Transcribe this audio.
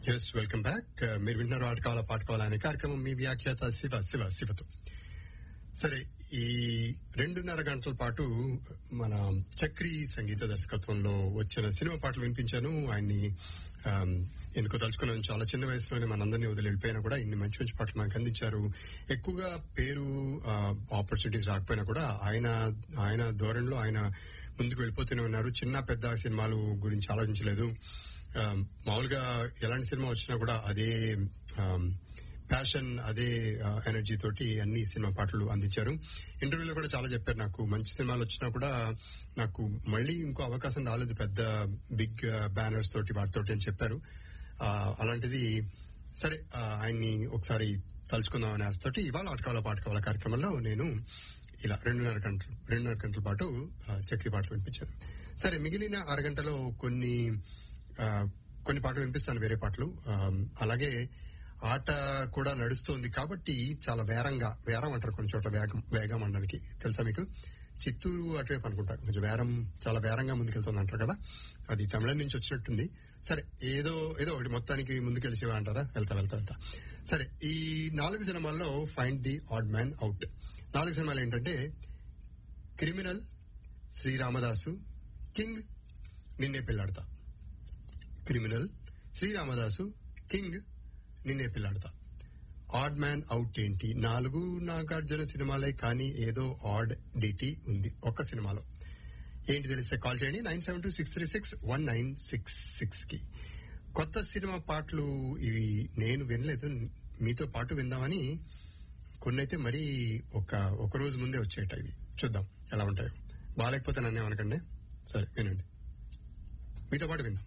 yes welcome back మీరు వింటున్నారు ఆట కావాలా పాట కావాలా అనే కార్యక్రమం మీ వ్యాఖ్యాత శివ శివ శివతో సరే ఈ రెండున్నర గంటల పాటు మన చక్రి సంగీత దర్శకత్వంలో వచ్చిన సినిమా పాటలు వినిపించాను ఆయన్ని ఆమ్, ఎందుకో తలుచుకున్నాను చాలా చిన్న వయసులోనే మనందరినీ వదిలి వెళ్ళిపోయినా కూడా ఇన్ని మంచి మంచి పాటలు మనకు అందించారు ఎక్కువగా పేరు ఆపర్చునిటీస్ రాకపోయినా కూడా ఆయన ఆయన ధోరణిలో ఆయన ముందుకు వెళ్ళిపోతూనే ఉన్నారు చిన్న పెద్ద సినిమాలు గురించి ఆలోచించలేదు ఆమ్, మామూలుగా ఎలాంటి సినిమా వచ్చినా కూడా అదే ఆమ్, ప్యాషన్ అదే ఎనర్జీ తోటి అన్ని సినిమా పాటలు అందించారు ఇంటర్వ్యూలో కూడా చాలా చెప్పారు నాకు మంచి సినిమాలు వచ్చినా కూడా నాకు మళ్ళీ ఇంకో అవకాశం రాలేదు పెద్ద బిగ్ బ్యానర్స్ తోటి వాటితోటి అని చెప్పారు ఆ, అలాంటిది సరే ఆ, ఆయన్ని ఒకసారి తలుచుకుందాం అనే ఆశతోటి ఇవాళ ఆటకాల పాటకాల కార్యక్రమంలో నేను ఇలా రెండున్నర గంటలు రెండున్నర గంటల పాటు ఆ, చక్రి పాటలు వినిపించాను సరే మిగిలిన అరగంటలో కొన్ని ఆ, కొన్ని పాటలు వినిపిస్తాను వేరే పాటలు ఆ, అలాగే ఆట కూడా నడుస్తోంది కాబట్టి చాలా వేరంగా వేరం అంటారు కొన్ని చోట్ల వేగం వేగం అనడానికి తెలుసా మీకు చిత్తూరు అటువైపు అనుకుంటా కొంచెం వేరం చాలా వేరంగా ముందుకెళ్తుంది అంటారు కదా అది తమిళం నుంచి వచ్చినట్టుంది సరే ఏదో ఏదో ఒకటి మొత్తానికి ముందుకెళ్ళి అంటారా వెళ్తా వెళ్తా వెళ్తా సరే ఈ నాలుగు సినిమాల్లో find the odd man out నాలుగు సినిమాలు ఏంటంటే క్రిమినల్ శ్రీరామదాసు కింగ్ నిన్నే పిల్లాడతా క్రిమినల్ శ్రీరామదాసు కింగ్ నిన్నే పిల్లాడతా ఆడ్ మ్యాన్ అవుట్ ఏంటి నాలుగు నాగార్జున సినిమాలే కానీ ఏదో ఆడ్ డిటి ఉంది ఒక్క సినిమాలో ఏంటి తెలిస్తే కాల్ చేయండి nine seven two six three six one nine six six కి కొత్త సినిమా పాటలు ఇవి నేను వినలేదు మీతో పాటు విందామని కొన్ని అయితే మరీ ఒక ఒక రోజు ముందే వచ్చేట ఇవి చూద్దాం ఎలా ఉంటాయో బాగాలేకపోతే నన్ను ఏమనకండి సరే వినండి మీతో పాటు విందాం